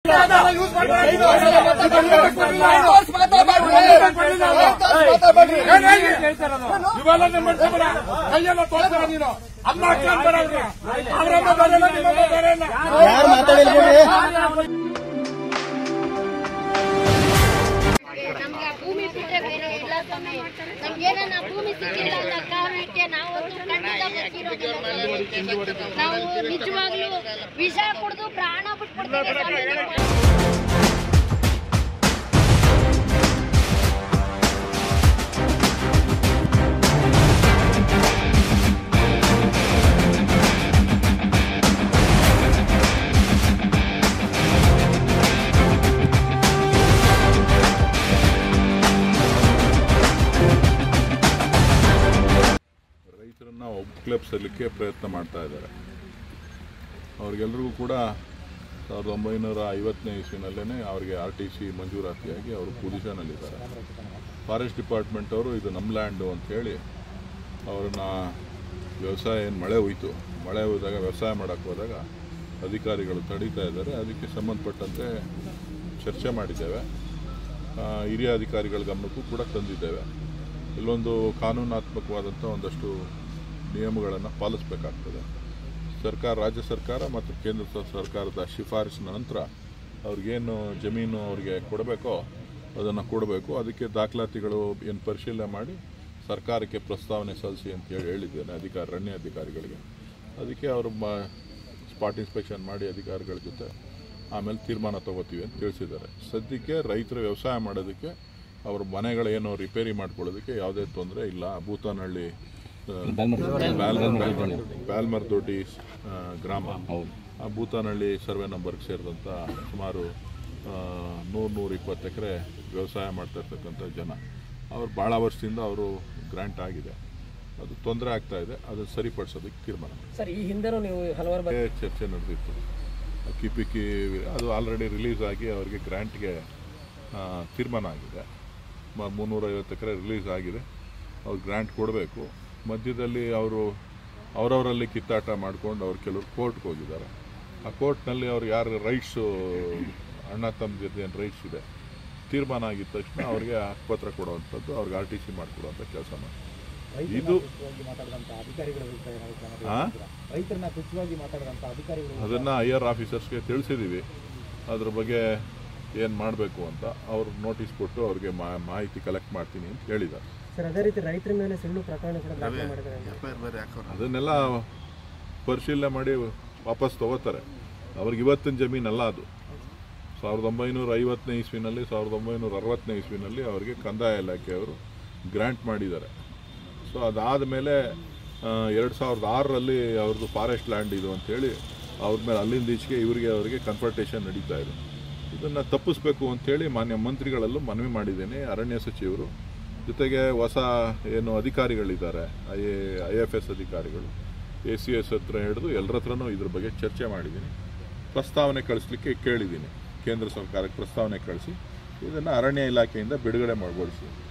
ವಿವಾದನೆ ಮಾಡ್ತಾರ ಕೈಯೆಲ್ಲ ತೋರಿಸ್ತಾರ ನೀನು ಅಮ್ಮ ಅಕ್ಕ ಅಂತಾರ ಅವ್ರನ್ನ. ಅವ್ರಮ್ಮ ಬೇರೆ ಇಲ್ಲ, ನಿಮ್ಮಮ್ಮ ಬೇರೆ ಇಲ್ಲ. ಯಾರು ಮಾತಾಡಿಲ್ಲ ಬಿಡ್ರಿ ನಮ್ಗೆ ಆ ಭೂಮಿ ಬಿಟ್ಟರೆ ಬೇರೆ ಇಲ್ಲ ಸ್ವಾಮಿ ನಮ್ಗೇನ ಭೂಮಿ ಸಿಕ್ಕಿಲ್ಲ ಅನ್ನೋ ಕಾರಣಕ್ಕೆ ನಾವಂತೂ ಖಂಡಿತ ಬದುಕಿರೋದಿಲ್ಲ ನಾವು ನಿಜವಾಗ್ಲೂ ವಿಷ ಕುಡಿದು ಪ್ರಾಣ ಬಿಟ್ಬಿಡ್ತೀವಿ ಸ್ವಾಮಿ ರೈತರನ್ನ ಒಪ್ಕ್ಲೆಪ್ಸಲಿಕ್ಕೆ ಪ್ರಯತ್ನ ಮಾಡ್ತಾ ಇದ್ದಾರೆ ಅವ್ರಿಗೆಲ್ರಿಗೂ ಕೂಡ ಸಾವಿರದ ಒಂಬೈನೂರ ಐವತ್ತನೇ ಇಸ್ವಿನಲ್ಲೇ ಅವ್ರಿಗೆ ಆರ್ ಟಿ ಸಿ ಮಂಜೂರಾತಿಯಾಗಿ ಅವರು ಪೊಸಿಷನಲ್ಲಿದ್ದಾರೆ ಫಾರೆಸ್ಟ್ ಡಿಪಾರ್ಟ್ಮೆಂಟ್ ಅವರು ಇದು ನಮ್ಮ ಲ್ಯಾಂಡು ಅಂತ ಹೇಳಿ ಅವ್ರನ್ನ ವ್ಯವಸಾಯ ಏನು ಮಳೆ ಹೋಯಿತು ಮಳೆ ಹೋದಾಗ ವ್ಯವಸಾಯ ಮಾಡೋಕ್ಕೆ ಹೋದಾಗ ಅಧಿಕಾರಿಗಳು ತಡೀತಾ ಇದ್ದಾರೆ ಅದಕ್ಕೆ ಸಂಬಂಧಪಟ್ಟಂತೆ ಚರ್ಚೆ ಮಾಡಿದ್ದೇವೆ ಆ, ಹಿರಿಯ ಅಧಿಕಾರಿಗಳ ಗಮನಕ್ಕೂ ಕೂಡ ತಂದಿದ್ದೇವೆ ಇಲ್ಲೊಂದು ಕಾನೂನಾತ್ಮಕವಾದಂಥ ಒಂದಷ್ಟು ನಿಯಮಗಳನ್ನು ಪಾಲಿಸಬೇಕಾಗ್ತದೆ ಸರ್ಕಾರ ರಾಜ್ಯ ಸರ್ಕಾರ ಮತ್ತು ಕೇಂದ್ರ ಸ- ಸರ್ಕಾರದ ಶಿಫಾರಸಿನ ನಂತರ ಅವ್ರಿಗೇನು ಜಮೀನು ಅವ್ರಿಗೆ ಕೊಡಬೇಕೋ ಅದನ್ನು ಕೊಡಬೇಕು ಅದಕ್ಕೆ ದಾಖಲಾತಿಗಳು ಏನು ಪರಿಶೀಲನೆ ಮಾಡಿ ಸರ್ಕಾರಕ್ಕೆ ಪ್ರಸ್ತಾವನೆ ಸಲ್ಲಿಸಿ ಅಂತ ಹೇಳಿ ಹೇಳಿದ್ದೇನೆ ಅಧಿಕಾರ ಅರಣ್ಯ ಅಧಿಕಾರಿಗಳಿಗೆ ಅದಕ್ಕೆ ಅವರು ಮ ಸ್ಪಾಟ್ ಇನ್ಸ್ಪೆಕ್ಷನ್ ಮಾಡಿ ಅಧಿಕಾರಿಗಳ ಜೊತೆ ಆಮೇಲೆ ತೀರ್ಮಾನ ತಗೋತೀವಿ ಅಂತ ತಿಳಿಸಿದ್ದಾರೆ ಸದ್ಯಕ್ಕೆ ರೈತರು ವ್ಯವಸಾಯ ಮಾಡೋದಕ್ಕೆ ಅವ್ರ ಮನೆಗಳೇನೋ ರಿಪೇರಿ ಮಾಡ್ಕೊಳ್ಳೋದಕ್ಕೆ ಯಾವುದೇ ತೊಂದರೆ ಇಲ್ಲ ಭೂತಾನಹಳ್ಳಿ ಆ, ಬ್ಯಾಲ್ಮರ್- ಬ್ಯಾಲ್ಮರ್ ದೊಡ್ಡಿ ಆ, ಗ್ರಾಮ ಆ ಭೂತಾನಹಳ್ಳಿ ಸರ್ವೆ ನಂಬರ್ಗೆ ಸೇರಿದಂಥ ಸುಮಾರು ನೂರು ನೂರ ಇಪ್ಪತ್ತು ಎಕರೆ ವ್ಯವಸಾಯ ಮಾಡ್ತಾ ಇರ್ತಕ್ಕಂಥ ಜನ ಅವ್ರು ಭಾಳ ವರ್ಷದಿಂದ ಅವರು ಗ್ರ್ಯಾಂಟ್ ಆಗಿದೆ ಅದು ತೊಂದರೆ ಆಗ್ತಾ ಇದೆ ಅದನ್ನು ಸರಿಪಡಿಸೋದಕ್ಕೆ ತೀರ್ಮಾನ ಮಾಡಿದ್ದಾರೆ. ಸರ್ ಈ ಹಿಂದೆನೂ ನೀವು ಹಲವಾರು ಬಾರಿ ಬಗ್ಗೆ ಚರ್ಚೆ ನಡೆದಿತ್ತು ಕಿಪಿಕಿ ಅದು ಆಲ್ರೆಡಿ ರಿಲೀಸ್ ಆಗಿ ಅವರಿಗೆ ಗ್ರ್ಯಾಂಟ್ಗೆ ಆ, ತೀರ್ಮಾನ ಆಗಿದೆ ಮ- ಮುನ್ನೂರೈವತ್ತು ಎಕರೆ ರಿಲೀಸ್ ಆಗಿದೆ ಅವ್ರು ಗ್ರ್ಯಾಂಟ್ ಕೊಡಬೇಕು ಮಧ್ಯದಲ್ಲಿ ಅವರು ಅವರವರಲ್ಲಿ ಕಿತ್ತಾಟ ಮಾಡ್ಕೊಂಡು ಅವ್ರು ಕೆಲವರು ಕೋರ್ಟ್ಗೆ ಹೋಗಿದ್ದಾರೆ ಆ ಕೋರ್ಟ್ನಲ್ಲಿ ಅವ್ರು ಯಾರು ರೈಟ್ಸು ಅಣ್ಣ ತಮ್ಮ ಜೊತೆ ಏನು ರೈಟ್ಸ್ ಇದೆ ತೀರ್ಮಾನ ಆಗಿದ ತಕ್ಷಣ ಅವ್ರಿಗೆ ಹಕ್ಕುಪತ್ರ ಕೊಡುವಂಥದ್ದು ಅವ್ರಿಗೆ ಆರ್ ಟಿ ಸಿ ಮಾಡಿಕೊಡುವಂಥ ಕೆಲಸ ಮಾಡಿ ಇದು ಮಾತಾಡಿದಂತ ಅಧಿಕಾರಿಗಳ ವಿರುದ್ಧ ಏನಾದ್ರು ಕ್ರಮ ಆ? ರೈತರನ್ನ ತುಚ್ಛವಾಗಿ ಮಾತಾಡಿದಂತ ಅಧಿಕಾರಿಗಳು ಅದನ್ನು ಐ ಆರ್ ಆಫೀಸರ್ಸ್ಗೆ ತಿಳಿಸಿದ್ದೀವಿ ಅದ್ರ ಬಗ್ಗೆ ಏನು ಮಾಡಬೇಕು ಅಂತ ಅವ್ರು ನೋಟಿಸ್ ಕೊಟ್ಟು ಅವ್ರಿಗೆ ಮಾ- ಮಾಹಿತಿ ಕಲೆಕ್ಟ್ ಮಾಡ್ತೀನಿ ಅಂತ ಹೇಳಿದ್ದಾರೆ ಸರ್ ಅದೇ ರೀತಿ ರೈತರ ಮೇಲೆ ಸುಳ್ಳು ಪ್ರಕರಣ ಕೂಡ ದಾಖಲೆ ಮಾಡಿದ್ದಾರೆ ಅದನ್ನೆಲ್ಲ ಪರಿಶೀಲನೆ ಮಾಡಿ ವಾಪಸ್ ತಗೋತಾರೆ ಅವ್ರಿಗೆ ಇವತ್ತಿನ ಜಮೀನಲ್ಲ ಅದು ಸಾವಿರದ ಒಂಬೈನೂರ ಐವತ್ತನೇ ಇಸ್ವಿನಲ್ಲಿ ಸಾವಿರದ ಒಂಬೈನೂರ ಅರವತ್ತನೇ ಇಸ್ವಿನಲ್ಲಿ ಅವರಿಗೆ ಕಂದಾಯ ಇಲಾಖೆಯವರು ಗ್ರ್ಯಾಂಟ್ ಮಾಡಿದ್ದಾರೆ ಸೊ ಅದಾದ ಮೇಲೆ ಎರಡು ಸಾವಿರದ ಆರರಲ್ಲಿ ಅವ್ರದ್ದು ಫಾರೆಸ್ಟ್ ಲ್ಯಾಂಡ್ ಇದು ಅಂತೇಳಿ ಅವ್ರ ಮೇಲೆ ಅಲ್ಲಿಂದ ಈಚೆಗೆ ಇವರಿಗೆ ಅವರಿಗೆ ಕನ್ಫರ್ಟೇಷನ್ ನಡೀತಾ ಇದೆ ಇದನ್ನು ತಪ್ಪಿಸ್ಬೇಕು ಅಂತೇಳಿ ಮಾನ್ಯ ಮಂತ್ರಿಗಳಲ್ಲೂ ಮನವಿ ಮಾಡಿದ್ದೇನೆ ಅರಣ್ಯ ಸಚಿವರು ಜೊತೆಗೆ ಹೊಸ ಏನು ಅಧಿಕಾರಿಗಳಿದ್ದಾರೆ I A I F S ಅಧಿಕಾರಿಗಳು ಎ ಸಿ ಎಸ್ ಹತ್ರ ಹಿಡಿದು ಎಲ್ಲರ ಹತ್ರನೂ ಇದ್ರ ಬಗ್ಗೆ ಚರ್ಚೆ ಮಾಡಿದ್ದೀನಿ ಪ್ರಸ್ತಾವನೆ ಕಳಿಸ್ಲಿಕ್ಕೆ ಕೇಳಿದ್ದೀನಿ ಕೇಂದ್ರ ಸರ್ಕಾರಕ್ಕೆ ಪ್ರಸ್ತಾವನೆ ಕಳಿಸಿ ಇದನ್ನು ಅರಣ್ಯ ಇಲಾಖೆಯಿಂದ ಬಿಡುಗಡೆ ಮಾಡಿಗೊಳಿಸಿ